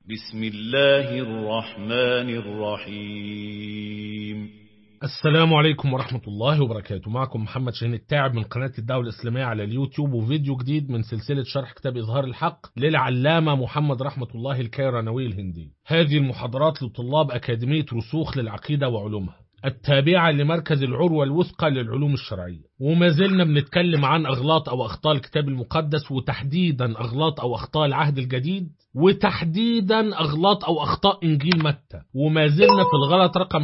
بسم الله الرحمن الرحيم السلام عليكم ورحمة الله وبركاته معكم محمد شاهين التاعب من قناة الدعوة الإسلامية على اليوتيوب وفيديو جديد من سلسلة شرح كتاب إظهار الحق للعلامة محمد رحمة الله الكيرانوي الهندي هذه المحاضرات لطلاب أكاديمية رسوخ للعقيدة وعلومها التابعة لمركز العروة الوثقى للعلوم الشرعية وما زلنا بنتكلم عن أغلاط أو أخطاء الكتاب المقدس وتحديدا أغلاط أو أخطاء العهد الجديد وتحديدا أغلاط أو أخطاء إنجيل متى وما زلنا في الغلط رقم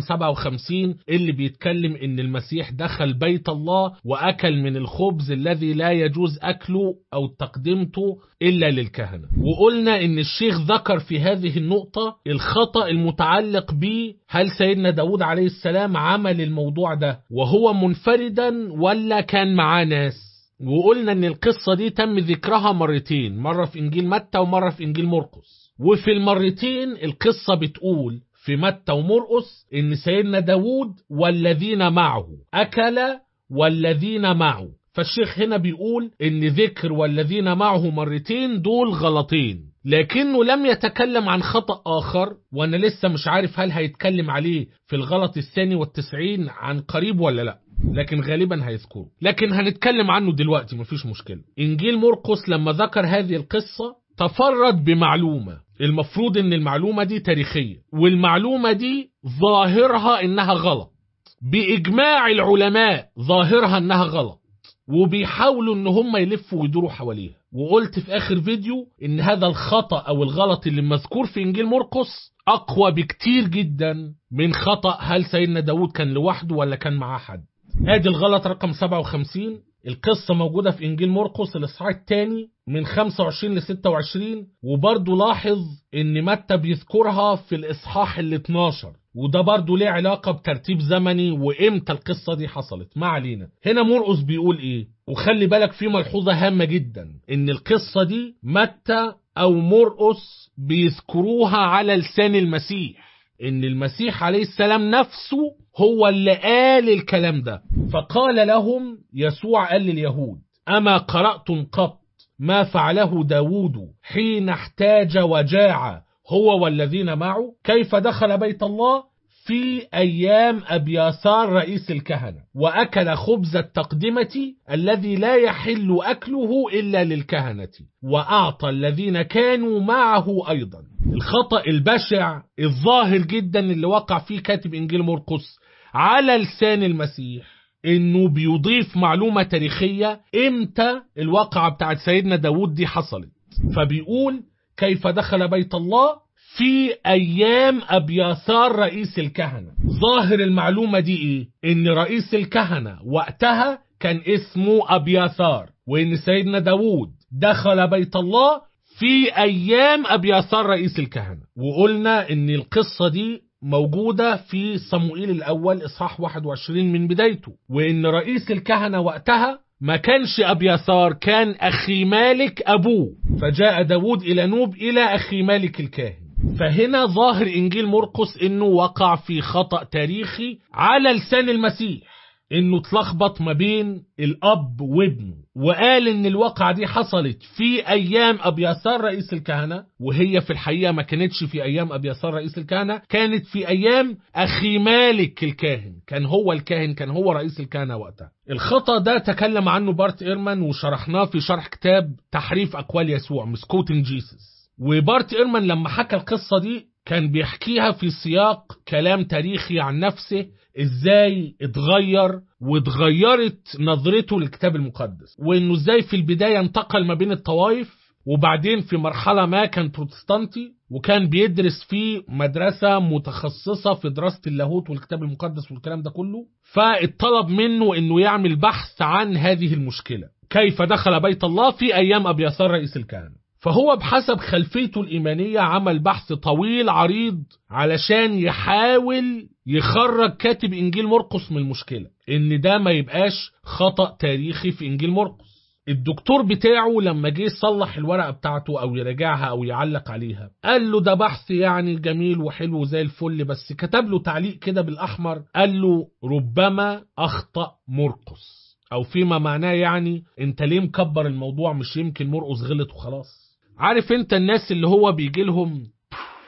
57 اللي بيتكلم إن المسيح دخل بيت الله وأكل من الخبز الذي لا يجوز أكله أو تقديمته إلا للكهنة وقلنا إن الشيخ ذكر في هذه النقطة الخطأ المتعلق به هل سيدنا داود عليه السلام عمل الموضوع ده وهو منفردا ولا كان معاه ناس وقلنا ان القصة دي تم ذكرها مرتين مرة في انجيل متى ومرة في انجيل مرقس وفي المرتين القصة بتقول في متى ومرقس ان سيدنا داود والذين معه اكل والذين معه فالشيخ هنا بيقول ان ذكر والذين معه مرتين دول غلطين لكنه لم يتكلم عن خطأ آخر وأنا لسه مش عارف هل هيتكلم عليه في الغلط الثاني والتسعين عن قريب ولا لأ لكن غالبا هيذكره لكن هنتكلم عنه دلوقتي مفيش مشكلة إنجيل مرقس لما ذكر هذه القصة تفرد بمعلومة المفروض ان المعلومة دي تاريخية والمعلومة دي ظاهرها انها غلط بإجماع العلماء ظاهرها انها غلط وبيحاولوا ان هم يلفوا ويدوروا حواليها وقلت في اخر فيديو ان هذا الخطأ او الغلط اللي مذكور في انجيل مرقس اقوى بكتير جدا من خطأ هل سيدنا داود كان لوحده ولا كان معاه حد ادي الغلط رقم 57 القصة موجودة في إنجيل مرقس الإصحاح الثاني من 25 ل 26 وبرضه لاحظ إن متى بيذكرها في الإصحاح ال 12 وده برضه ليه علاقة بترتيب زمني وإمتى القصة دي حصلت ما علينا هنا مرقس بيقول إيه وخلي بالك في ملحوظة هامة جدا إن القصة دي متى أو مرقس بيذكروها على لسان المسيح ان المسيح عليه السلام نفسه هو اللي قال الكلام ده فقال لهم يسوع قال لليهود أما قرأتم قط ما فعله داود حين احتاج وجاع هو والذين معه كيف دخل بيت الله في أيام أبياسار رئيس الكهنة وأكل خبز التقدمة الذي لا يحل أكله إلا للكهنة وأعطى الذين كانوا معه أيضا الخطأ البشع الظاهر جدا اللي وقع فيه كاتب إنجيل مرقس على لسان المسيح انه بيضيف معلومة تاريخية امتى الواقعة بتاعت سيدنا داود دي حصلت فبيقول كيف دخل بيت الله في ايام ابياسار رئيس الكهنة ظاهر المعلومة دي ايه ان رئيس الكهنة وقتها كان اسمه ابياسار وان سيدنا داود دخل بيت الله في ايام ابياسار رئيس الكهنة وقلنا ان القصة دي موجودة في صموئيل الأول إصحاح 21 من بدايته وإن رئيس الكهنة وقتها ما كانش أبيثار كان أخي مالك أبوه فجاء داود إلى نوب إلى أخي مالك الكاهن فهنا ظاهر إنجيل مرقس إنه وقع في خطأ تاريخي على لسان المسيح انه اتلخبط ما بين الاب وابنه وقال ان الواقعة دي حصلت في ايام ابياسار رئيس الكهنة وهي في الحقيقة ما كانتش في ايام ابياسار رئيس الكهنة كانت في ايام اخي مالك الكاهن كان هو الكاهن كان هو رئيس الكهنة وقتها الخطأ ده تكلم عنه بارت ايرمان وشرحناه في شرح كتاب تحريف اقوال يسوع مسكوتنج جيسس وبارت ايرمان لما حكى القصة دي كان بيحكيها في سياق كلام تاريخي عن نفسه ازاي اتغير واتغيرت نظرته للكتاب المقدس وانه ازاي في البداية انتقل ما بين الطوائف وبعدين في مرحلة ما كان بروتستانتي وكان بيدرس في مدرسة متخصصة في دراسة اللاهوت والكتاب المقدس والكلام ده كله فاتطلب منه انه يعمل بحث عن هذه المشكلة كيف دخل بيت الله في ايام ابيثار رئيس الكهنة فهو بحسب خلفيته الإيمانية عمل بحث طويل عريض علشان يحاول يخرج كاتب إنجيل مرقس من المشكلة إن ده ما يبقاش خطأ تاريخي في إنجيل مرقس الدكتور بتاعه لما جه يصلح الورقة بتاعته أو يراجعها أو يعلق عليها قال له ده بحث يعني جميل وحلو زي الفل بس كتب له تعليق كده بالأحمر قال له ربما أخطأ مرقس أو فيما معناه يعني أنت ليه مكبر الموضوع مش يمكن مرقس غلط وخلاص عارف انت الناس اللي هو بيجي لهم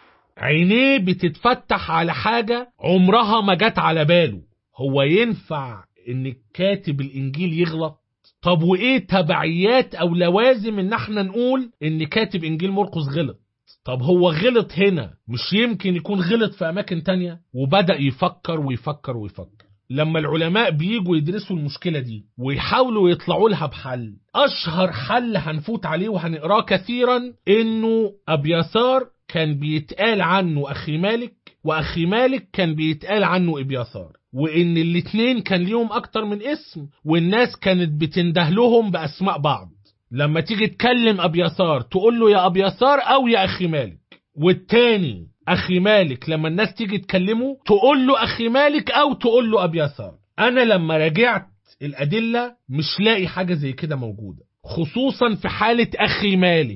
عينيه بتتفتح على حاجة عمرها ما جت على باله هو ينفع ان كاتب الانجيل يغلط طب وايه تبعيات او لوازم ان احنا نقول ان كاتب انجيل مرقس غلط طب هو غلط هنا مش يمكن يكون غلط في اماكن تانية وبدأ يفكر ويفكر ويفكر لما العلماء بيجوا يدرسوا المشكلة دي ويحاولوا يطلعوا لها بحل اشهر حل هنفوت عليه وهنقراه كثيرا انه ابيثار كان بيتقال عنه اخي مالك واخي مالك كان بيتقال عنه ابيثار وان الاتنين كان ليهم اكتر من اسم والناس كانت بتنده لهم باسماء بعض لما تيجي تكلم ابيثار تقول له يا ابيثار او يا اخي مالك والتاني اخي مالك لما الناس تيجي تكلمه تقول له اخي مالك او تقول له ابيثار انا لما راجعت الادله مش لاقي حاجه زي كده موجوده خصوصا في حاله اخي مالك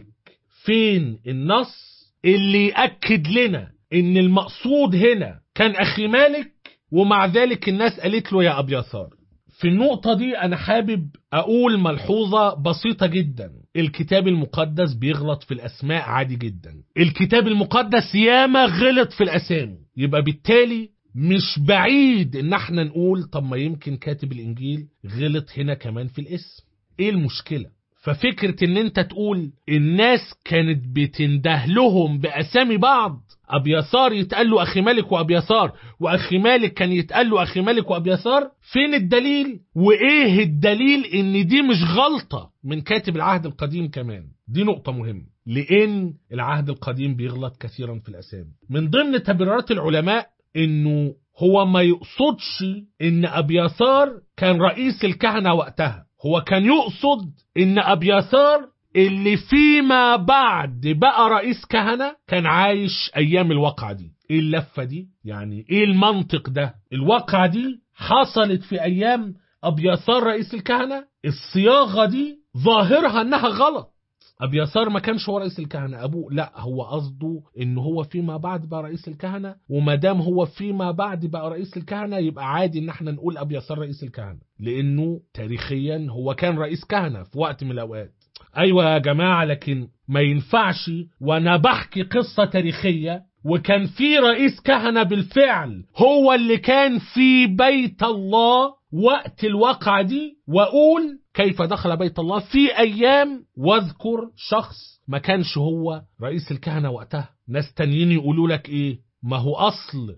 فين النص اللي ياكد لنا ان المقصود هنا كان اخي مالك ومع ذلك الناس قالت له يا ابيثار في النقطة دي أنا حابب أقول ملحوظة بسيطة جدا الكتاب المقدس بيغلط في الأسماء عادي جدا الكتاب المقدس ياما غلط في الأسامي يبقى بالتالي مش بعيد إن احنا نقول طب ما يمكن كاتب الإنجيل غلط هنا كمان في الاسم إيه المشكلة ففكرة إن أنت تقول الناس كانت بتنده لهم بأسامي بعض أبيسار يتقال له أخي مالك وأبيسار وأخي مالك كان يتقال له أخي مالك وأبيسار فين الدليل وإيه الدليل إن دي مش غلطة من كاتب العهد القديم كمان دي نقطة مهمة لأن العهد القديم بيغلط كثيرا في الأسامي من ضمن تبريرات العلماء إنه هو ما يقصدش إن أبيسار كان رئيس الكهنة وقتها هو كان يقصد إن أبيسار اللي فيما بعد بقى رئيس كهنة كان عايش أيام الواقعة دي إيه اللفة دي؟ يعني إيه المنطق ده؟ الواقعة دي حصلت في أيام أبيسار رئيس الكهنة الصياغة دي ظاهرها أنها غلط أبيسار ما كانش هو رئيس الكهنة أبوه لا هو قصده إن هو فيما بعد بقى رئيس الكهنة وما دام هو فيما بعد بقى رئيس الكهنة يبقى عادي إن احنا نقول أبيسار رئيس الكهنة لأنه تاريخيا هو كان رئيس كهنة في وقت من الأوقات ايوه يا جماعه لكن ما ينفعش وانا بحكي قصه تاريخيه وكان في رئيس كهنه بالفعل هو اللي كان في بيت الله وقت الواقعه دي واقول كيف دخل بيت الله في ايام واذكر شخص ما كانش هو رئيس الكهنه وقتها ناس تانيين يقولوا لك ايه ما هو اصل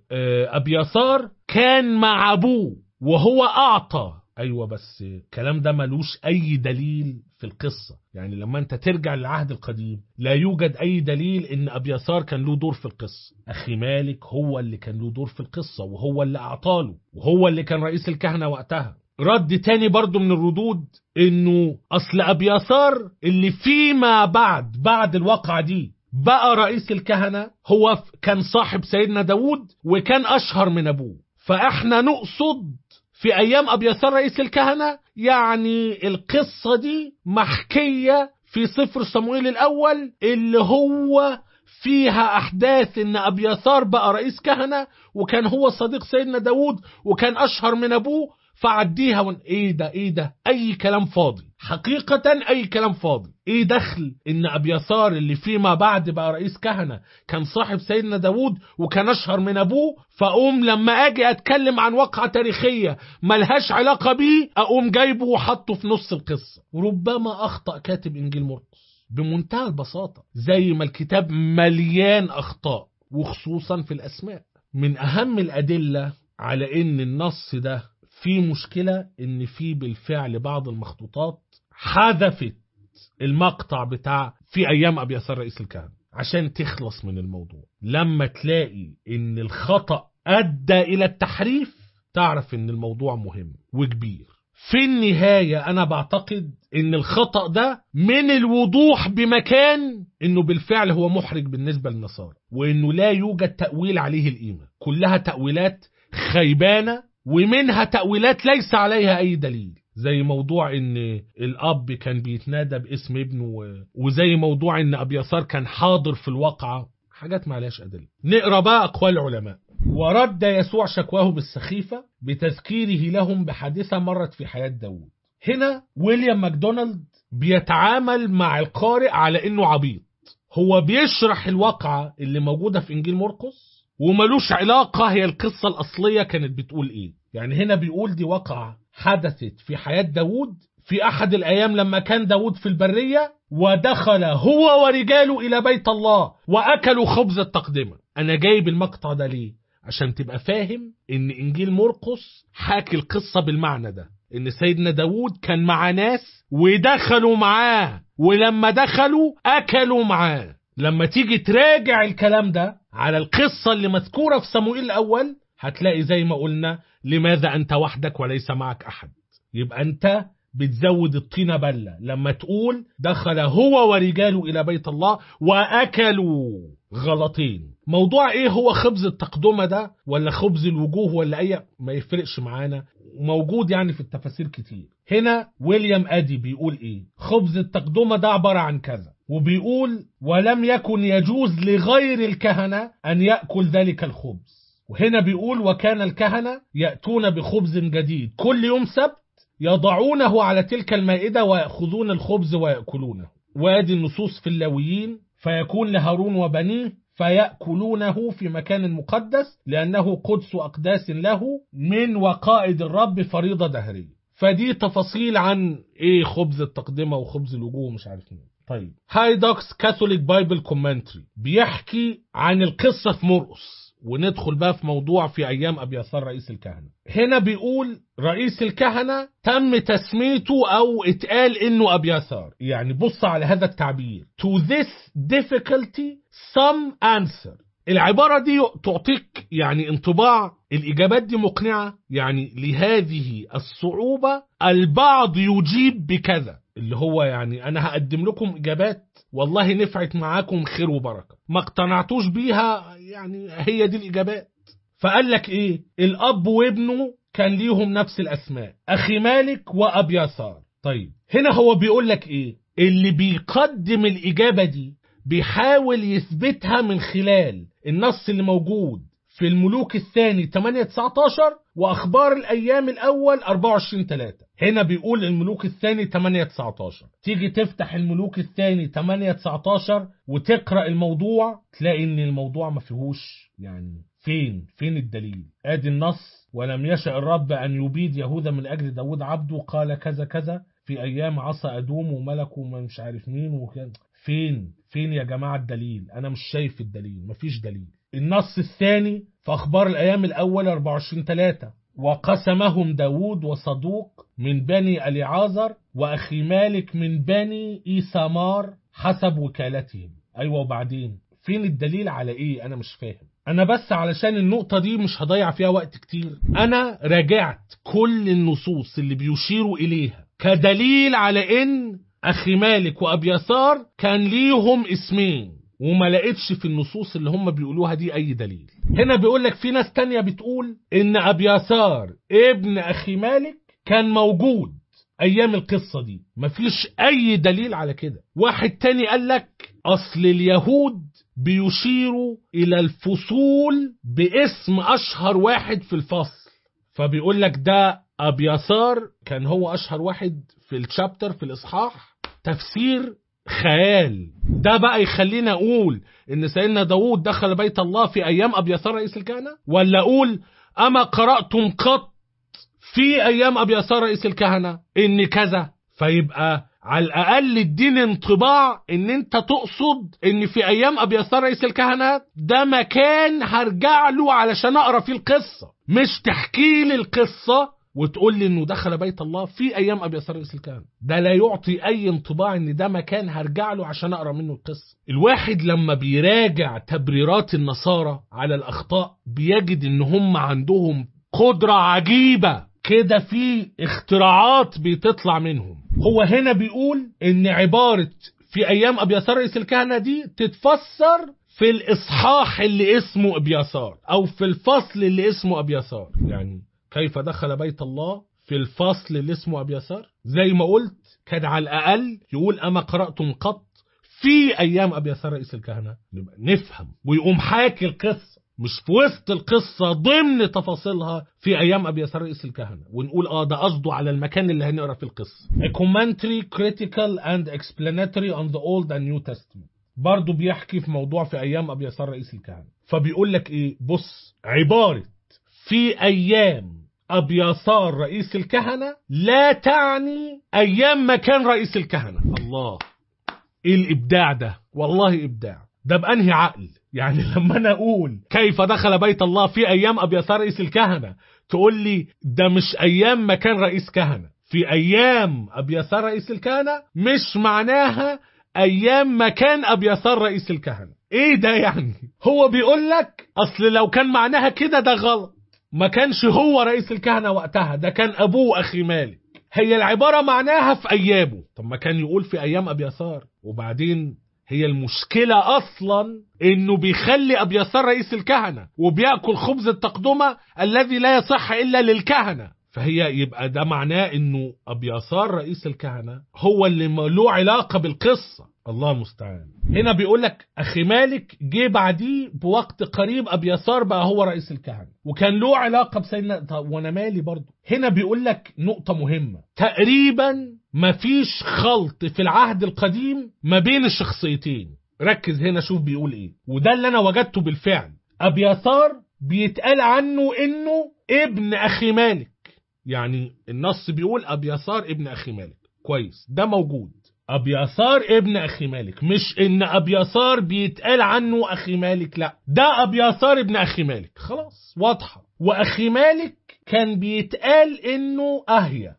ابيسار كان مع ابوه وهو اعطى ايوه بس الكلام ده ملوش اي دليل في القصه يعني لما انت ترجع للعهد القديم لا يوجد اي دليل ان ابيسار كان له دور في القصه اخي مالك هو اللي كان له دور في القصه وهو اللي اعطاله وهو اللي كان رئيس الكهنه وقتها رد تاني برضو من الردود انه اصل ابيسار اللي فيما بعد بعد الواقعه دي بقى رئيس الكهنه هو كان صاحب سيدنا داود وكان اشهر من ابوه فاحنا نقصد في ايام ابيسار رئيس الكهنه يعني القصه دي محكيه في سفر صموئيل الاول اللي هو فيها احداث ان ابيسار بقى رئيس كهنه وكان هو صديق سيدنا داود وكان اشهر من ابوه فعديها ون... ايه ده ايه ده اي كلام فاضي حقيقة اي كلام فاضي ايه دخل ان ابيسار اللي فيما بعد بقى رئيس كهنة كان صاحب سيدنا داود وكان اشهر من ابوه فاقوم لما اجي اتكلم عن واقعة تاريخية ملهاش علاقة بيه اقوم جايبه وحطه في نص القصة وربما اخطأ كاتب انجيل مرقس بمنتهى البساطة زي ما الكتاب مليان اخطاء وخصوصا في الاسماء من اهم الادلة على ان النص ده في مشكلة ان في بالفعل بعض المخطوطات حذفت المقطع بتاع في ايام ابي يسار رئيس الكهنة عشان تخلص من الموضوع لما تلاقي ان الخطأ ادى الى التحريف تعرف ان الموضوع مهم وكبير في النهاية انا بعتقد ان الخطأ ده من الوضوح بمكان انه بالفعل هو محرج بالنسبة للنصارى وانه لا يوجد تأويل عليه القيمة كلها تأويلات خيبانة ومنها تأويلات ليس عليها أي دليل زي موضوع ان الاب كان بيتنادى باسم ابنه وزي موضوع ان ابيسار كان حاضر في الواقعة حاجات ما عليهاش أدلة نقرا بقى أقوال العلماء ورد يسوع شكواه بالسخيفة بتذكيره لهم بحادثة مرت في حياة داود هنا ويليام ماكدونالد بيتعامل مع القارئ على انه عبيط هو بيشرح الواقعة اللي موجودة في إنجيل مرقس وملوش علاقة هي القصة الأصلية كانت بتقول إيه يعني هنا بيقول دي واقعة حدثت في حياة داود في أحد الأيام لما كان داود في البرية ودخل هو ورجاله إلى بيت الله وأكلوا خبز التقدمة أنا جايب المقطع ده ليه عشان تبقى فاهم ان انجيل مرقس حاكي القصة بالمعنى ده ان سيدنا داود كان مع ناس ودخلوا معاه ولما دخلوا اكلوا معاه لما تيجي تراجع الكلام ده على القصة اللي مذكورة في صموئيل الاول هتلاقي زي ما قلنا لماذا انت وحدك وليس معك احد يبقى انت بتزود الطينة بلة لما تقول دخل هو ورجاله إلى بيت الله وأكلوا غلطين موضوع ايه هو خبز التقدمة ده ولا خبز الوجوه ولا اي ما يفرقش معانا موجود يعني في التفاسير كتير هنا ويليام ادي بيقول ايه خبز التقدمة ده عبارة عن كذا وبيقول ولم يكن يجوز لغير الكهنة ان يأكل ذلك الخبز وهنا بيقول وكان الكهنة يأتون بخبز جديد كل يوم سبت يضعونه على تلك المائدة ويأخذون الخبز ويأكلونه وادي النصوص في اللاويين فيكون لهارون وبنيه فيأكلونه في مكان مقدس لأنه قدس أقداس له من وقائد الرب فريضة دهرية فدي تفاصيل عن ايه خبز التقدمة وخبز الوجوه مش عارف مين طيب هايدوكس كاثوليك بايبل كومنتري بيحكي عن القصة في مرقس وندخل بقى في موضوع في ايام ابياثار رئيس الكهنه هنا بيقول رئيس الكهنه تم تسميته او اتقال انه ابياثار يعني بص على هذا التعبير to this difficulty some answer العبارة دي تعطيك يعني انطباع الإجابات دي مقنعة يعني لهذه الصعوبة البعض يجيب بكذا اللي هو يعني أنا هقدم لكم إجابات والله نفعت معاكم خير وبركة ما اقتنعتوش بيها يعني هي دي الإجابات فقال لك إيه الأب وابنه كان ليهم نفس الأسماء أخي مالك وأبياثار طيب هنا هو بيقول لك إيه اللي بيقدم الإجابة دي بيحاول يثبتها من خلال النص اللي موجود في الملوك الثاني 8 19 واخبار الايام الاول 24 3 هنا بيقول الملوك الثاني 8 19 تيجي تفتح الملوك الثاني 8 19 وتقرا الموضوع تلاقي ان الموضوع ما فيهوش يعني فين فين الدليل ادي النص ولم يشأ الرب ان يبيد يهوذا من اجل داود عبده قال كذا كذا في ايام عصا ادوم وملك وما مش عارف مين وكان فين فين يا جماعه الدليل انا مش شايف الدليل مفيش دليل النص الثاني في أخبار الأيام الأول 24 3 وقسمهم داود وصدوق من بني أليعازر وأخي مالك من بني إيسامار حسب وكالتهم أيوة وبعدين فين الدليل على إيه أنا مش فاهم أنا بس علشان النقطة دي مش هضيع فيها وقت كتير أنا راجعت كل النصوص اللي بيشيروا إليها كدليل على إن أخي مالك وأبيثار كان ليهم اسمين وما لقيتش في النصوص اللي هم بيقولوها دي اي دليل هنا بيقول لك في ناس تانية بتقول ان ابياسار ابن اخي مالك كان موجود ايام القصة دي مفيش اي دليل على كده واحد تاني قال لك اصل اليهود بيشيروا الى الفصول باسم اشهر واحد في الفصل فبيقول لك ده ابياسار كان هو اشهر واحد في الشابتر في الاصحاح تفسير خيال ده بقى يخلينا اقول ان سيدنا داود دخل بيت الله في ايام ابيثار رئيس الكهنه ولا اقول اما قراتم قط في ايام ابيثار رئيس الكهنه ان كذا فيبقى على الاقل اديني انطباع ان انت تقصد ان في ايام ابيثار رئيس الكهنه ده مكان هرجع له علشان اقرا فيه القصه مش تحكي لي القصه وتقول لي انه دخل بيت الله في ايام ابي يسار رئيس الكهنه ده لا يعطي اي انطباع ان ده مكان هرجع له عشان اقرا منه القصه الواحد لما بيراجع تبريرات النصارى على الاخطاء بيجد ان هم عندهم قدره عجيبه كده في اختراعات بتطلع منهم هو هنا بيقول ان عباره في ايام ابي يسار رئيس الكهنه دي تتفسر في الاصحاح اللي اسمه ابياسار او في الفصل اللي اسمه ابياسار يعني كيف دخل بيت الله في الفصل اللي اسمه أبيسار زي ما قلت كان على الأقل يقول أما قرأتم قط في أيام أبيسار رئيس الكهنة نبقى نفهم ويقوم حاكي القصة مش في وسط القصة ضمن تفاصيلها في أيام أبيسار رئيس الكهنة ونقول آه ده قصده على المكان اللي هنقرا في القصة A commentary critical and explanatory on the Old and New Testament برضه بيحكي في موضوع في ايام ابي يسار رئيس الكهنه فبيقول لك ايه بص عباره في ايام ابي يسار رئيس الكهنه لا تعني ايام ما كان رئيس الكهنه الله ايه الابداع ده والله ابداع ده بانهي عقل يعني لما انا اقول كيف دخل بيت الله في ايام ابي يسار رئيس الكهنه تقول لي ده مش ايام ما كان رئيس كهنه في ايام ابي يسار رئيس الكهنه مش معناها ايام ما كان ابي يسار رئيس الكهنه ايه ده يعني هو بيقول لك اصل لو كان معناها كده ده غلط ما كانش هو رئيس الكهنه وقتها ده كان ابوه اخي مالك هي العباره معناها في ايامه طب ما كان يقول في ايام ابي يسار وبعدين هي المشكلة أصلا إنه بيخلي أبي يسار رئيس الكهنة وبيأكل خبز التقدمة الذي لا يصح إلا للكهنة فهي يبقى ده معناه إنه أبي يسار رئيس الكهنة هو اللي له علاقة بالقصة الله المستعان هنا بيقول لك أخي مالك جه بعديه بوقت قريب أبي يسار بقى هو رئيس الكهنة وكان له علاقة بسيدنا طب وأنا مالي برضه هنا بيقول لك نقطة مهمة تقريبا مفيش خلط في العهد القديم ما بين الشخصيتين ركز هنا شوف بيقول ايه وده اللي انا وجدته بالفعل ابيثار بيتقال عنه انه ابن اخي مالك يعني النص بيقول ابيثار ابن اخي مالك كويس ده موجود ابيثار ابن اخي مالك مش ان ابيثار بيتقال عنه اخي مالك لا ده ابيثار ابن اخي مالك خلاص واضحه واخي مالك كان بيتقال انه اهيا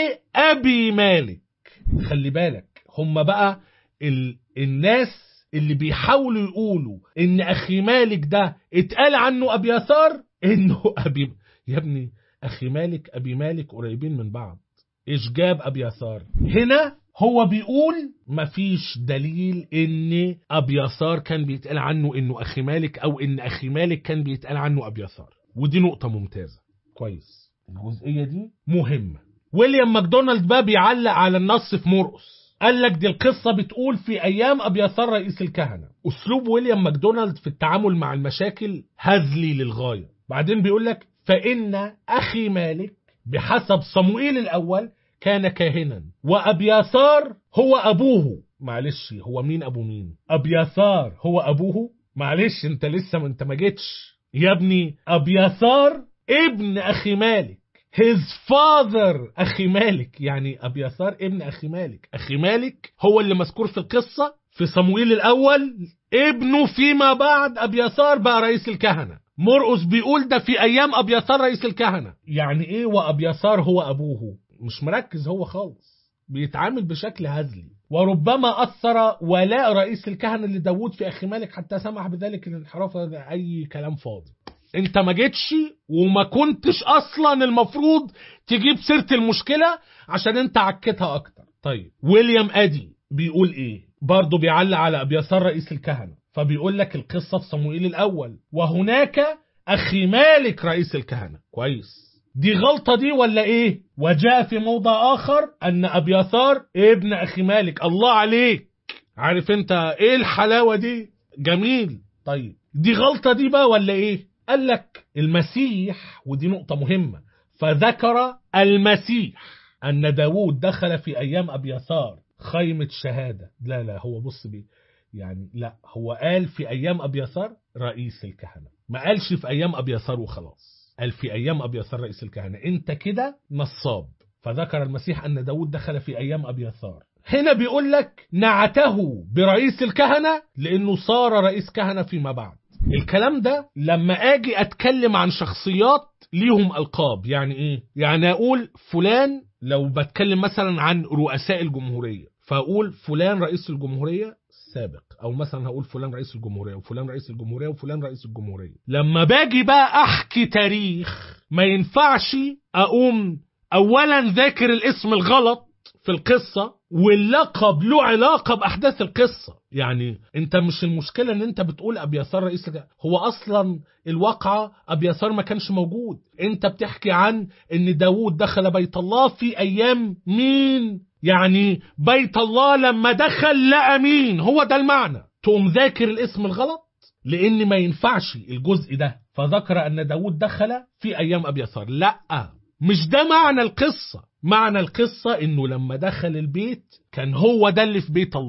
وابي مالك خلي بالك هم بقى ال... الناس اللي بيحاولوا يقولوا ان اخي مالك ده اتقال عنه ابي يسار انه ابي يا ابني اخي مالك ابي مالك قريبين من بعض ايش جاب ابي يسار هنا هو بيقول مفيش دليل ان ابي يسار كان بيتقال عنه انه اخي مالك او ان اخي مالك كان بيتقال عنه ابي يسار ودي نقطة ممتازة كويس الجزئية دي مهمة ويليام ماكدونالد بقى بيعلق على النص في مرقس قال لك دي القصة بتقول في أيام أبي يسار رئيس الكهنة أسلوب ويليام ماكدونالد في التعامل مع المشاكل هزلي للغاية بعدين بيقول لك فإن أخي مالك بحسب صموئيل الأول كان كاهنا وأبياثار هو أبوه معلش هو مين أبو مين أبياثار هو أبوه معلش انت لسه ما انت ما جيتش يا ابني أبياثار ابن أخي مالك his father أخي مالك يعني أبياثار ابن أخي مالك أخي مالك هو اللي مذكور في القصة في صموئيل الأول ابنه فيما بعد أبياثار بقى رئيس الكهنة مرقس بيقول ده في أيام أبياثار رئيس الكهنة يعني إيه وأبياثار هو أبوه مش مركز هو خالص بيتعامل بشكل هزلي وربما أثر ولاء رئيس الكهنة لداود في أخي مالك حتى سمح بذلك الانحراف ده أي كلام فاضي انت ما جيتش وما كنتش اصلا المفروض تجيب سيرة المشكلة عشان انت عكتها اكتر طيب ويليام ادي بيقول ايه برضه بيعلق على ابيسار رئيس الكهنة فبيقول لك القصة في صموئيل الاول وهناك اخي مالك رئيس الكهنة كويس دي غلطة دي ولا ايه وجاء في موضع اخر ان ابيثار ابن اخي مالك الله عليك عارف انت ايه الحلاوة دي جميل طيب دي غلطة دي بقى ولا ايه قال لك المسيح ودي نقطة مهمة فذكر المسيح أن داود دخل في أيام أبيثار خيمة شهادة لا لا هو بص بيه يعني لا هو قال في أيام أبيثار رئيس الكهنة ما قالش في أيام أبيثار وخلاص قال في أيام أبيثار رئيس الكهنة أنت كده نصاب فذكر المسيح أن داود دخل في أيام أبيثار هنا بيقول لك نعته برئيس الكهنة لأنه صار رئيس كهنة فيما بعد الكلام ده لما اجي اتكلم عن شخصيات ليهم القاب يعني ايه يعني اقول فلان لو بتكلم مثلا عن رؤساء الجمهوريه فاقول فلان رئيس الجمهوريه السابق او مثلا هقول فلان رئيس الجمهوريه وفلان رئيس الجمهوريه وفلان رئيس الجمهوريه لما باجي بقى احكي تاريخ ما ينفعش اقوم اولا ذاكر الاسم الغلط في القصة واللقب له علاقة بأحداث القصة يعني انت مش المشكلة ان انت بتقول ابيسار رئيس الج- هو اصلا الواقعة ابيسار ما كانش موجود انت بتحكي عن ان داود دخل بيت الله في ايام مين يعني بيت الله لما دخل لقى مين هو ده المعنى تقوم ذاكر الاسم الغلط لان ما ينفعش الجزء ده فذكر ان داود دخل في ايام ابيسار لا مش ده معنى القصة معنى القصة انه لما دخل البيت كان هو ده اللي في بيت الله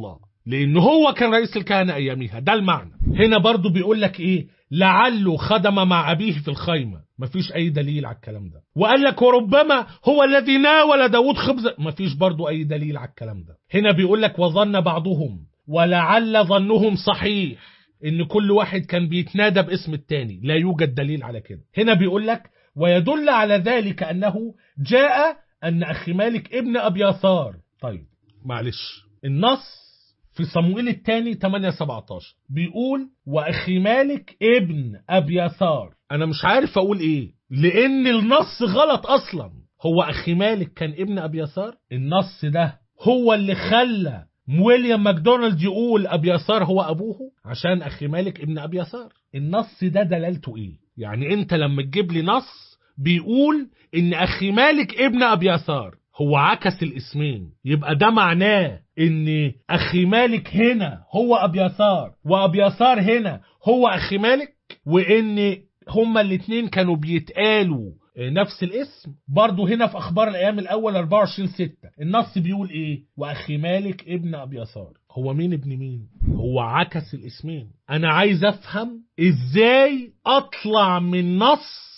لان هو كان رئيس الكهنه اياميها ده المعنى هنا برضو بيقول لك ايه لعله خدم مع ابيه في الخيمه مفيش اي دليل على الكلام ده وقال لك وربما هو الذي ناول داود خبز مفيش برضو اي دليل على الكلام ده هنا بيقول لك وظن بعضهم ولعل ظنهم صحيح ان كل واحد كان بيتنادى باسم التاني لا يوجد دليل على كده هنا بيقول لك ويدل على ذلك انه جاء ان اخي مالك ابن ابياثار طيب معلش النص في صموئيل الثاني 8 17 بيقول واخي مالك ابن ابياثار انا مش عارف اقول ايه لان النص غلط اصلا هو اخي مالك كان ابن ابياثار النص ده هو اللي خلى ويليام ماكدونالد يقول ابياثار هو ابوه عشان اخي مالك ابن ابياثار النص ده دلالته ايه يعني انت لما تجيب لي نص بيقول ان اخي مالك ابن ابياثار هو عكس الاسمين يبقى ده معناه ان اخي مالك هنا هو ابياثار وابياثار هنا هو اخي مالك وان هما الاتنين كانوا بيتقالوا نفس الاسم برضو هنا في اخبار الايام الاول 24 6 النص بيقول ايه واخي مالك ابن ابياثار هو مين ابن مين هو عكس الاسمين انا عايز افهم ازاي اطلع من نص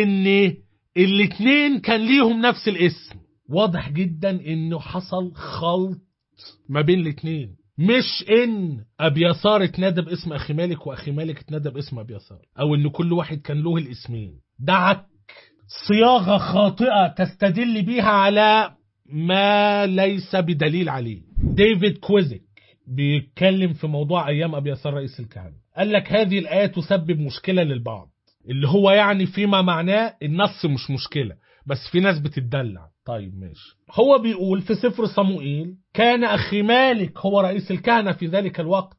ان الاتنين كان ليهم نفس الاسم واضح جدا انه حصل خلط ما بين الاتنين مش ان ابيسار اتنادى باسم اخي مالك واخي مالك اتنادى باسم ابيسار او ان كل واحد كان له الاسمين ده عك صياغة خاطئة تستدل بيها على ما ليس بدليل عليه ديفيد كويزك بيتكلم في موضوع ايام ابيسار رئيس الكهنة قال لك هذه الآية تسبب مشكلة للبعض اللي هو يعني فيما معناه النص مش مشكلة بس في ناس بتدلع طيب ماشي هو بيقول في سفر صموئيل كان أخي مالك هو رئيس الكهنة في ذلك الوقت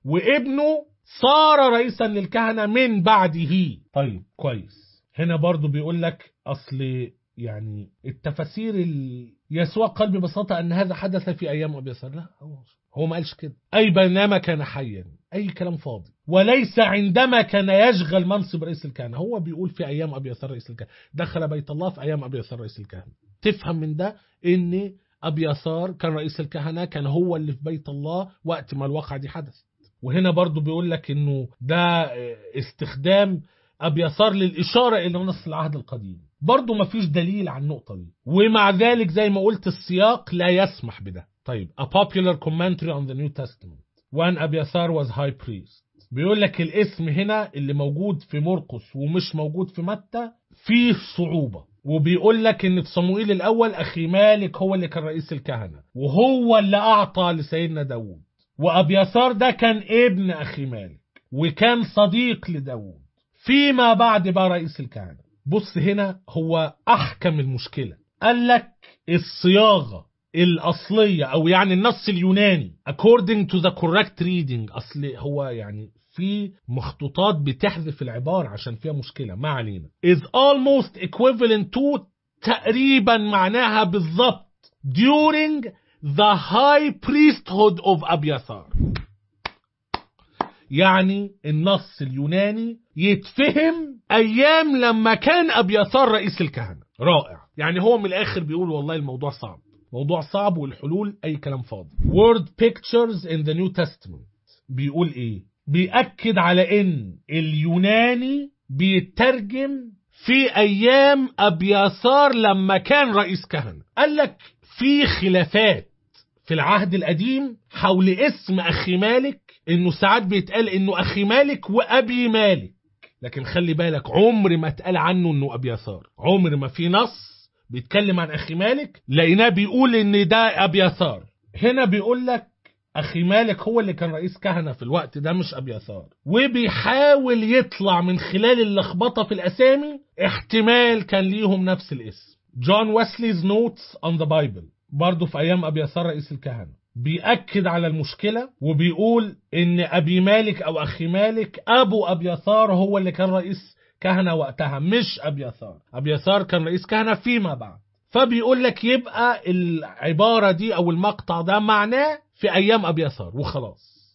وابنه صار رئيسا للكهنة من بعده طيب كويس هنا برضو بيقول لك أصل يعني التفاسير ال... يسوع قال ببساطة أن هذا حدث في أيام أبي يسار لا هو هو ما قالش كده أي بينما كان حيا أي كلام فاضي وليس عندما كان يشغل منصب رئيس الكهنة هو بيقول في أيام أبي يسار رئيس الكهنة دخل بيت الله في أيام أبي يسار رئيس الكهنة تفهم من ده ان ابي يسار كان رئيس الكهنه كان هو اللي في بيت الله وقت ما الواقعه دي حدث وهنا برضو بيقول لك انه ده استخدام ابي يسار للاشاره الى نص العهد القديم برضو ما فيش دليل على النقطه دي ومع ذلك زي ما قلت السياق لا يسمح بده طيب a popular commentary on the New Testament when Abiathar was high priest بيقول لك الاسم هنا اللي موجود في مرقس ومش موجود في متى فيه صعوبه وبيقول لك ان في صموئيل الاول اخي مالك هو اللي كان رئيس الكهنه وهو اللي اعطى لسيدنا داود وابيسار ده كان ابن اخي مالك وكان صديق لداود فيما بعد بقى رئيس الكهنه بص هنا هو احكم المشكله قال لك الصياغه الاصليه او يعني النص اليوناني according to the correct reading اصل هو يعني في مخطوطات بتحذف العبارة عشان فيها مشكلة ما علينا is almost equivalent to تقريبا معناها بالضبط during the high priesthood of أبيثار يعني النص اليوناني يتفهم أيام لما كان أبيثار رئيس الكهنة رائع يعني هو من الآخر بيقول والله الموضوع صعب موضوع صعب والحلول أي كلام فاضي word pictures in the New Testament بيقول إيه بيأكد على ان اليوناني بيترجم في ايام ابياثار لما كان رئيس كهنة قال لك في خلافات في العهد القديم حول اسم اخي مالك انه ساعات بيتقال انه اخي مالك وابي مالك لكن خلي بالك عمر ما اتقال عنه انه ابياثار عمر ما في نص بيتكلم عن اخي مالك لقيناه بيقول ان ده ابياثار هنا بيقول لك أخي مالك هو اللي كان رئيس كهنة في الوقت ده مش أبيثار وبيحاول يطلع من خلال اللخبطة في الأسامي احتمال كان ليهم نفس الاسم جون ويسليز نوتس on the Bible برضه في أيام أبيثار رئيس الكهنة بيأكد على المشكلة وبيقول إن أبي مالك أو أخي مالك أبو أبيثار هو اللي كان رئيس كهنة وقتها مش أبيثار أبيثار كان رئيس كهنة فيما بعد فبيقول لك يبقى العبارة دي أو المقطع ده معناه في أيام أبيثار وخلاص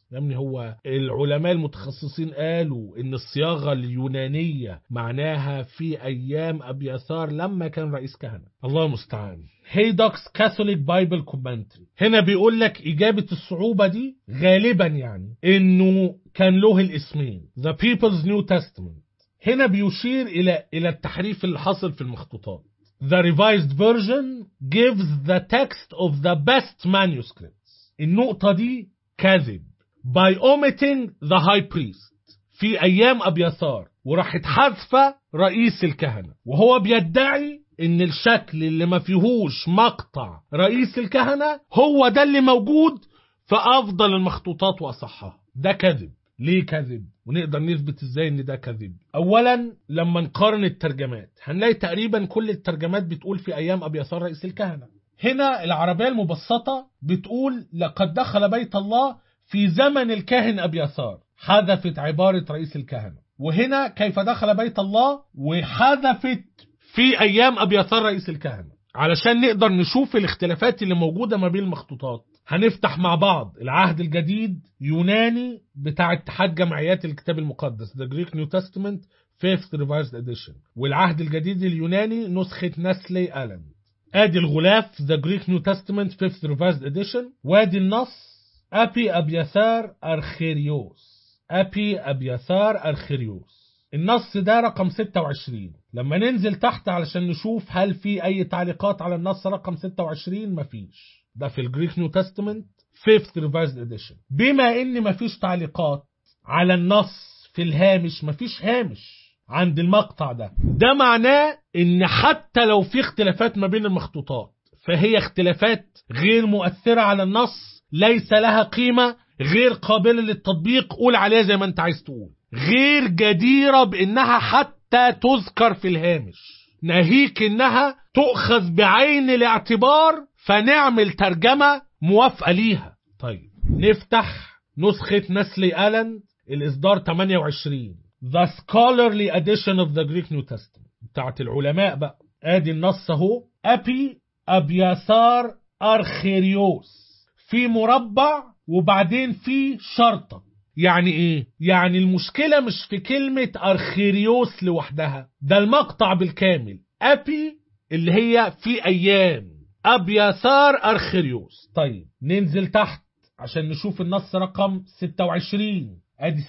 يا ابني هو العلماء المتخصصين قالوا ان الصياغة اليونانية معناها في ايام ابيثار لما كان رئيس كهنة الله المستعان هيدوكس كاثوليك بايبل كومنتري هنا بيقول لك اجابة الصعوبة دي غالبا يعني انه كان له الاسمين The People's New Testament هنا بيشير الى الى التحريف اللي حصل في المخطوطات The revised version gives the text of the best manuscripts النقطة دي كذب by omitting the high priest في أيام أبيثار وراحت حذفة رئيس الكهنة وهو بيدعي ان الشكل اللي ما فيهوش مقطع رئيس الكهنة هو ده اللي موجود في أفضل المخطوطات وأصحها ده كذب ليه كذب ونقدر نثبت ازاي ان ده كذب اولا لما نقارن الترجمات هنلاقي تقريبا كل الترجمات بتقول في ايام ابيثار رئيس الكهنه هنا العربيه المبسطه بتقول لقد دخل بيت الله في زمن الكاهن ابيثار حذفت عباره رئيس الكهنه وهنا كيف دخل بيت الله وحذفت في ايام ابيثار رئيس الكهنه علشان نقدر نشوف الاختلافات اللي موجوده ما بين المخطوطات هنفتح مع بعض العهد الجديد يوناني بتاع اتحاد جمعيات الكتاب المقدس The Greek New Testament Fifth Revised Edition والعهد الجديد اليوناني نسخة نسلي ألن ادي الغلاف The Greek New Testament Fifth Revised Edition وادي النص أبي أبيثار أرخيريوس أبي أبيثار أرخيريوس النص ده رقم 26 لما ننزل تحت علشان نشوف هل في أي تعليقات على النص رقم 26 مفيش ده في الجريك نيو تestament 5th revised edition بما ان مفيش تعليقات على النص في الهامش مفيش هامش عند المقطع ده ده معناه ان حتى لو في اختلافات ما بين المخطوطات فهي اختلافات غير مؤثرة على النص ليس لها قيمة غير قابلة للتطبيق قول عليها زي ما انت عايز تقول غير جديرة بانها حتى تذكر في الهامش ناهيك انها تؤخذ بعين الاعتبار فنعمل ترجمة موافقة ليها طيب نفتح نسخة نسلي ألن الإصدار 28 The Scholarly Edition of the Greek New Testament بتاعت العلماء بقى ادي النص اهو أبي أبياثار أرخيريوس في مربع وبعدين في شرطة يعني ايه؟ يعني المشكلة مش في كلمة أرخيريوس لوحدها ده المقطع بالكامل أبي اللي هي في أيام أبياثار أرخيريوس طيب ننزل تحت عشان نشوف النص رقم 26 ادي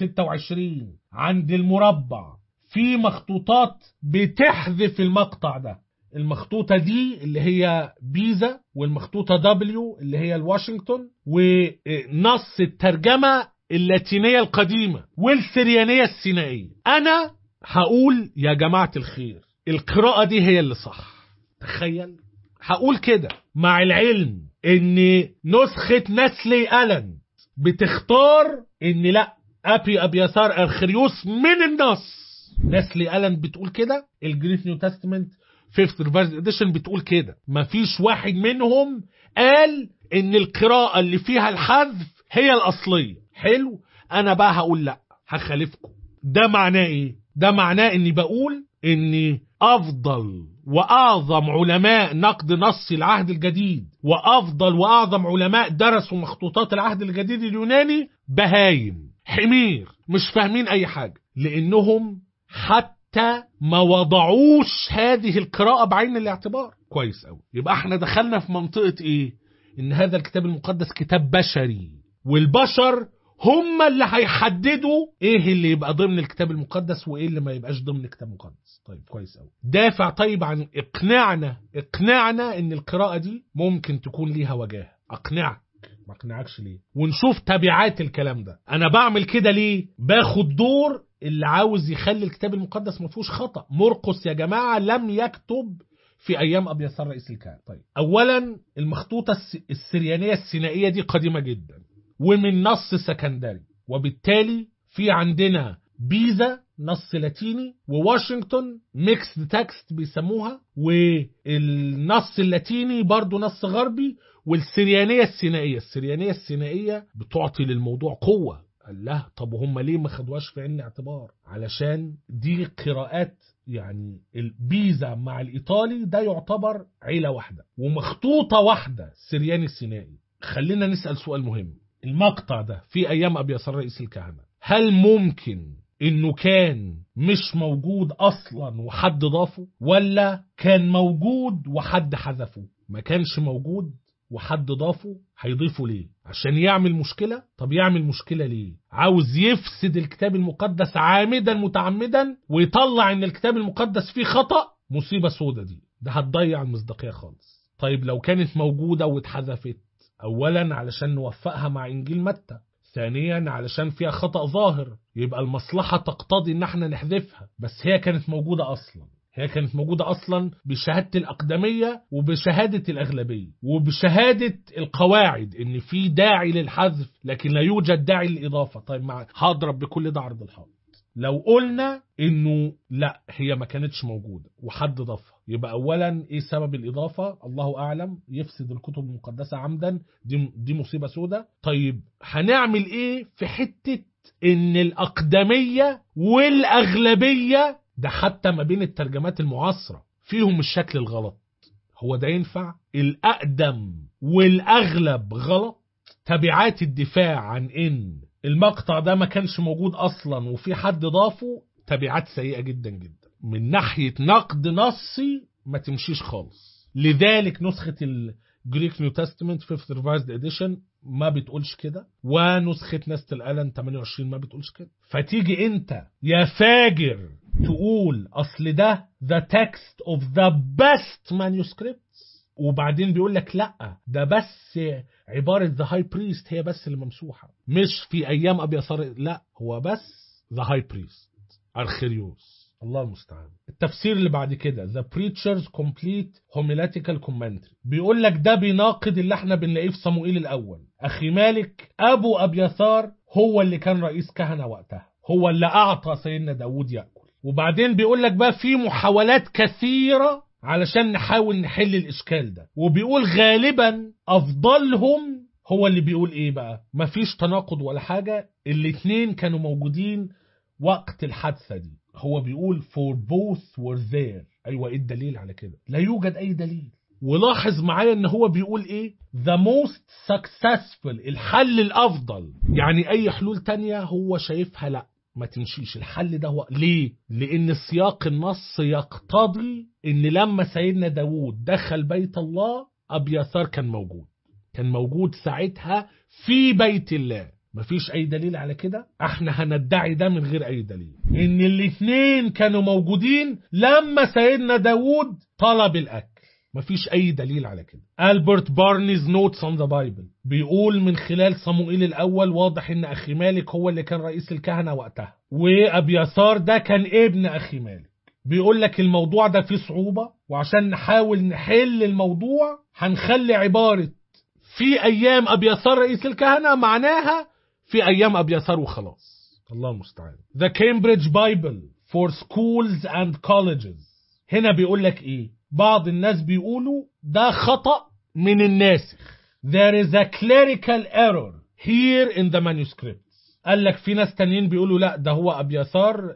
26 عند المربع في مخطوطات بتحذف المقطع ده المخطوطة دي اللي هي بيزا والمخطوطة دبليو اللي هي الواشنطن ونص الترجمة اللاتينية القديمة والسريانية السينائية أنا هقول يا جماعة الخير القراءة دي هي اللي صح تخيل هقول كده مع العلم ان نسخة نسلي ألن بتختار ان لا ابي ابيثار ارخريوس من النص نسلي ألن بتقول كده الجريس نيو تestament فيفث ريفايز اديشن بتقول كده مفيش واحد منهم قال ان القراءة اللي فيها الحذف هي الأصلية حلو أنا بقى هقول لا هخالفكم ده معناه إيه؟ ده معناه إني بقول إن أفضل وأعظم علماء نقد نص العهد الجديد وأفضل وأعظم علماء درسوا مخطوطات العهد الجديد اليوناني بهايم حمير مش فاهمين أي حاجة لأنهم حتى ما وضعوش هذه القراءة بعين الاعتبار كويس قوي يبقى احنا دخلنا في منطقة ايه ان هذا الكتاب المقدس كتاب بشري والبشر هم اللي هيحددوا ايه اللي يبقى ضمن الكتاب المقدس وايه اللي ما يبقاش ضمن الكتاب المقدس طيب كويس قوي دافع طيب عن اقناعنا اقناعنا ان القراءة دي ممكن تكون ليها وجاهة اقنعك ما اقنعكش ليه ونشوف تبعات الكلام ده انا بعمل كده ليه باخد دور اللي عاوز يخلي الكتاب المقدس ما فيهوش خطا مرقس يا جماعه لم يكتب في ايام ابيثار رئيس الكهنه طيب اولا المخطوطه السريانيه السينائيه دي قديمه جدا ومن نص سكندري وبالتالي في عندنا بيزا نص لاتيني وواشنطن ميكس تكست بيسموها والنص اللاتيني برضو نص غربي والسريانية السينائية السريانية السينائية بتعطي للموضوع قوة قال له طب وهم ليه ما خدوهاش في عين اعتبار علشان دي قراءات يعني البيزا مع الايطالي ده يعتبر عيلة واحدة ومخطوطة واحدة سرياني السينائي خلينا نسأل سؤال مهم المقطع ده في ايام ابي يسار رئيس الكهنه هل ممكن انه كان مش موجود اصلا وحد ضافه ولا كان موجود وحد حذفه ما كانش موجود وحد ضافه هيضيفه ليه عشان يعمل مشكلة طب يعمل مشكلة ليه عاوز يفسد الكتاب المقدس عامدا متعمدا ويطلع ان الكتاب المقدس فيه خطأ مصيبة سودة دي ده هتضيع المصداقية خالص طيب لو كانت موجودة واتحذفت اولا علشان نوفقها مع انجيل متى ثانيا علشان فيها خطأ ظاهر يبقى المصلحة تقتضي ان احنا نحذفها بس هي كانت موجودة اصلا هي كانت موجودة أصلا بشهادة الأقدمية وبشهادة الأغلبية وبشهادة القواعد إن في داعي للحذف لكن لا يوجد داعي للإضافة طيب مع هضرب بكل ده عرض الحائط لو قلنا إنه لا هي ما كانتش موجودة وحد ضافها يبقى أولا إيه سبب الإضافة الله أعلم يفسد الكتب المقدسة عمدا دي, دي مصيبة سودة طيب هنعمل إيه في حتة إن الأقدمية والأغلبية ده حتى ما بين الترجمات المعاصرة فيهم الشكل الغلط هو ده ينفع الأقدم والأغلب غلط تبعات الدفاع عن إن المقطع ده ما كانش موجود أصلا وفي حد ضافه تبعات سيئة جدا جدا من ناحية نقد نصي ما تمشيش خالص لذلك نسخة الجريك نيو تestament 5th revised edition ما بتقولش كده ونسخة نست الألن 28 ما بتقولش كده فتيجي انت يا فاجر تقول اصل ده the text of the best manuscripts وبعدين بيقول لك لا ده بس عبارة the high priest هي بس اللي ممسوحة مش في ايام ابي يسار لا هو بس the high priest ارخيريوس الله المستعان التفسير اللي بعد كده The Preacher's Complete Homiletical Commentary بيقول لك ده بيناقض اللي احنا بنلاقيه في صموئيل الأول أخي مالك أبو أبيثار هو اللي كان رئيس كهنة وقتها هو اللي أعطى سيدنا داود يأكل وبعدين بيقول لك بقى في محاولات كثيرة علشان نحاول نحل الإشكال ده وبيقول غالبا أفضلهم هو اللي بيقول إيه بقى مفيش تناقض ولا حاجة الاتنين كانوا موجودين وقت الحادثة دي هو بيقول for both were there أيوة إيه الدليل على كده لا يوجد أي دليل ولاحظ معايا ان هو بيقول ايه the most successful الحل الافضل يعني اي حلول تانية هو شايفها لا ما تمشيش الحل ده هو ليه لان سياق النص يقتضي ان لما سيدنا داود دخل بيت الله ابيثار كان موجود كان موجود ساعتها في بيت الله مفيش اي دليل على كده احنا هندعي ده من غير اي دليل ان الاثنين كانوا موجودين لما سيدنا داود طلب الاكل مفيش اي دليل على كده البرت بارنيز نوتس اون ذا بايبل بيقول من خلال صموئيل الاول واضح ان اخي مالك هو اللي كان رئيس الكهنه وقتها وابيثار ده كان ابن اخي مالك بيقول لك الموضوع ده فيه صعوبه وعشان نحاول نحل الموضوع هنخلي عباره في ايام ابيثار رئيس الكهنه معناها في ايام ابيثار وخلاص الله المستعان The Cambridge Bible for Schools and Colleges هنا بيقول لك ايه بعض الناس بيقولوا ده خطأ من الناسخ there is a clerical error here in the manuscripts قال لك في ناس تانيين بيقولوا لا ده هو ابيثار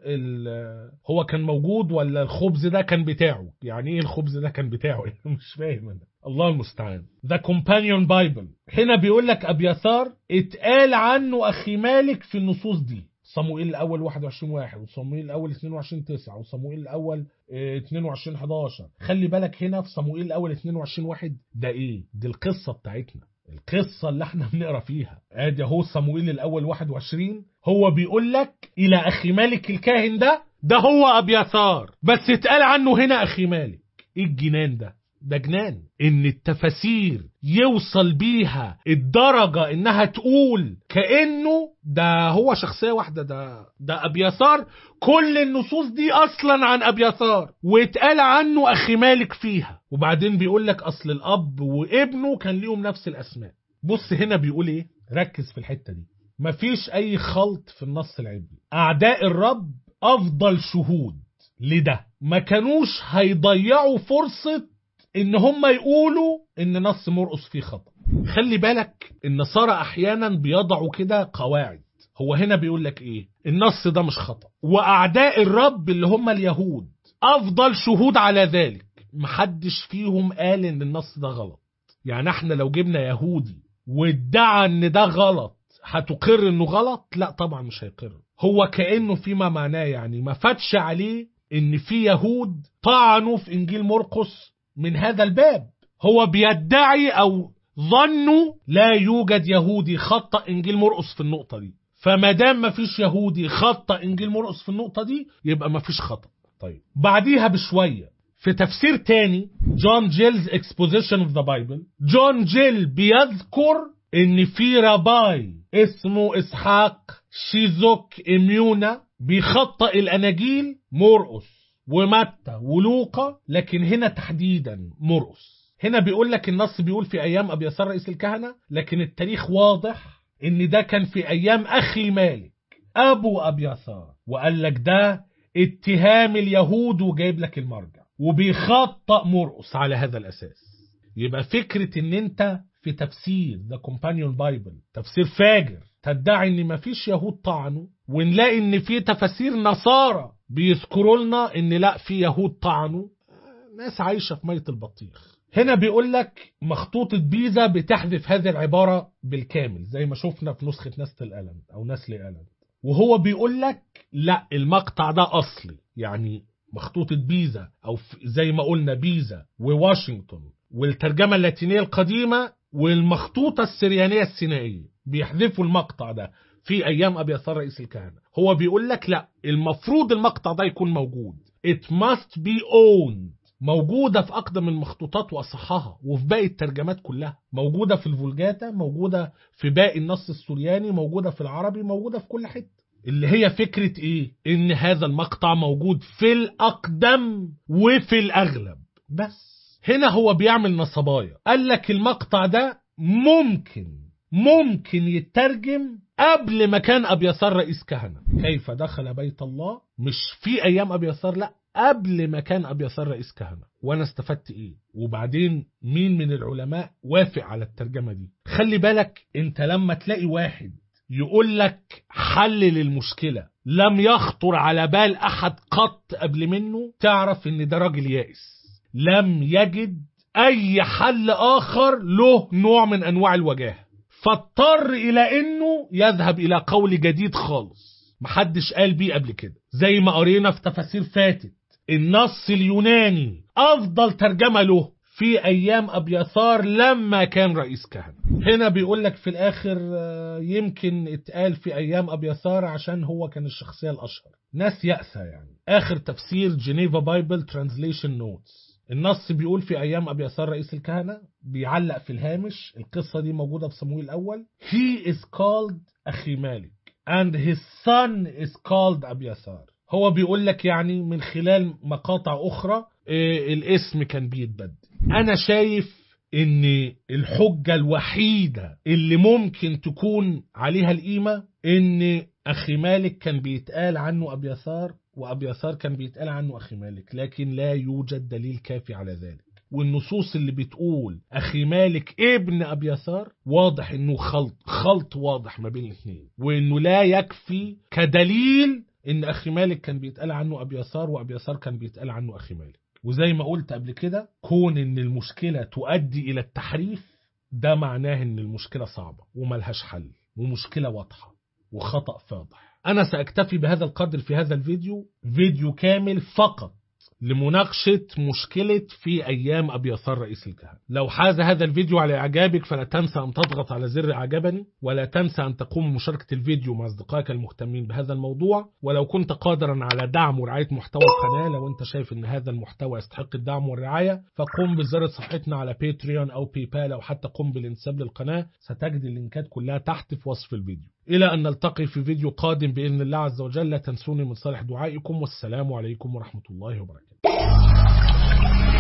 هو كان موجود ولا الخبز ده كان بتاعه يعني ايه الخبز ده كان بتاعه مش فاهم انا الله المستعان The Companion Bible هنا بيقول لك ابيثار اتقال عنه اخي مالك في النصوص دي صموئيل الاول 21 واحد وصموئيل الاول 22 9 وصموئيل الاول 22 11 خلي بالك هنا في صموئيل الاول 22 واحد ده ايه دي القصه بتاعتنا القصة اللي احنا بنقرا فيها ادي اهو صموئيل الاول 21 هو بيقول لك الى اخي مالك الكاهن ده ده هو ابيثار بس اتقال عنه هنا اخي مالك ايه الجنان ده ده جنان ان التفاسير يوصل بيها الدرجة انها تقول كأنه ده هو شخصية واحدة ده ده ابيثار كل النصوص دي اصلا عن ابيثار واتقال عنه اخي مالك فيها وبعدين بيقول لك اصل الاب وابنه كان ليهم نفس الاسماء بص هنا بيقول ايه ركز في الحتة دي مفيش اي خلط في النص العبري اعداء الرب افضل شهود لده ما كانوش هيضيعوا فرصة ان هم يقولوا ان نص مرقص فيه خطأ خلي بالك النصارى احيانا بيضعوا كده قواعد هو هنا بيقول لك ايه النص ده مش خطأ واعداء الرب اللي هم اليهود افضل شهود على ذلك محدش فيهم قال ان النص ده غلط يعني احنا لو جبنا يهودي وادعى ان ده غلط هتقر انه غلط لا طبعا مش هيقر هو كأنه فيما معناه يعني ما فاتش عليه ان في يهود طعنوا في انجيل مرقس من هذا الباب هو بيدعي او ظنوا لا يوجد يهودي خطأ انجيل مرقس في النقطة دي فما دام ما فيش يهودي خطأ انجيل مرقس في النقطة دي يبقى ما فيش خطأ طيب بعديها بشوية في تفسير تاني جون جيلز اكسبوزيشن اوف ذا بايبل جون جيل بيذكر ان في رباي اسمه اسحاق شيزوك اميونا بيخطئ الاناجيل مرقس ومتى ولوقا لكن هنا تحديدا مرقس هنا بيقول لك النص بيقول في ايام ابي يسار رئيس الكهنه لكن التاريخ واضح ان ده كان في ايام اخي مالك ابو ابي يسار وقال لك ده اتهام اليهود وجايب لك المرجع وبيخطأ مرقس على هذا الاساس يبقى فكره ان انت في تفسير ذا كومبانيون بايبل تفسير فاجر تدعي ان مفيش يهود طعنوا ونلاقي ان في تفاسير نصارى بيذكروا لنا ان لا في يهود طعنوا ناس عايشه في ميه البطيخ هنا بيقول لك مخطوطة بيزا بتحذف هذه العبارة بالكامل زي ما شفنا في نسخة نسل الألم أو نسل الألم وهو بيقول لك لا المقطع ده أصلي يعني مخطوطة بيزا أو زي ما قلنا بيزا وواشنطن والترجمة اللاتينية القديمة والمخطوطة السريانية السينائية بيحذفوا المقطع ده في أيام أبي يسار رئيس الكهنة هو بيقول لك لا المفروض المقطع ده يكون موجود it must be owned موجودة في أقدم المخطوطات وأصحها وفي باقي الترجمات كلها موجودة في الفولجاتا موجودة في باقي النص السورياني موجودة في العربي موجودة في كل حتة اللي هي فكرة إيه؟ إن هذا المقطع موجود في الأقدم وفي الأغلب بس هنا هو بيعمل نصبايا قال لك المقطع ده ممكن ممكن يترجم قبل ما كان أبي يسار رئيس كهنة كيف دخل بيت الله مش في أيام أبي يسار لا قبل ما كان أبي يسار رئيس كهنة وأنا استفدت إيه وبعدين مين من العلماء وافق على الترجمة دي خلي بالك أنت لما تلاقي واحد يقول لك حل للمشكلة لم يخطر على بال أحد قط قبل منه تعرف إن ده راجل يائس لم يجد أي حل آخر له نوع من أنواع الوجاهة فاضطر إلى إنه يذهب إلى قول جديد خالص محدش قال بيه قبل كده زي ما قرينا في تفاسير فاتت النص اليوناني أفضل ترجمة له في أيام أبيثار لما كان رئيس كهنة هنا بيقول لك في الآخر يمكن اتقال في أيام أبيثار عشان هو كان الشخصية الأشهر ناس يأسى يعني آخر تفسير جنيفا بايبل ترانزليشن نوتس النص بيقول في أيام أبي يسار رئيس الكهنة بيعلق في الهامش القصة دي موجودة في صمويل الأول He is called أخي مالك and his son is called أبي يسار هو بيقول لك يعني من خلال مقاطع أخرى إيه الاسم كان بيتبدل أنا شايف ان الحجة الوحيدة اللي ممكن تكون عليها القيمة ان اخي مالك كان بيتقال عنه ابيثار وابيثار كان بيتقال عنه اخي مالك لكن لا يوجد دليل كافي على ذلك والنصوص اللي بتقول اخي مالك ابن ابيثار واضح انه خلط خلط واضح ما بين الاثنين وانه لا يكفي كدليل ان اخي مالك كان بيتقال عنه ابيثار وابيثار كان بيتقال عنه اخي مالك وزي ما قلت قبل كده كون ان المشكلة تؤدي الى التحريف ده معناه ان المشكلة صعبة وملهاش حل ومشكلة واضحة وخطأ فاضح انا ساكتفي بهذا القدر في هذا الفيديو فيديو كامل فقط لمناقشة مشكلة في أيام أبي يسار رئيس الكهنة لو حاز هذا الفيديو على إعجابك فلا تنسى أن تضغط على زر إعجبني ولا تنسى أن تقوم بمشاركة الفيديو مع أصدقائك المهتمين بهذا الموضوع ولو كنت قادرا على دعم ورعاية محتوى القناة لو أنت شايف أن هذا المحتوى يستحق الدعم والرعاية فقم بزر صفحتنا على باتريون أو بيبال أو حتى قم بالانساب للقناة ستجد اللينكات كلها تحت في وصف الفيديو إلى أن نلتقي في فيديو قادم بإذن الله عز وجل لا تنسوني من صالح دعائكم والسلام عليكم ورحمة الله وبركاته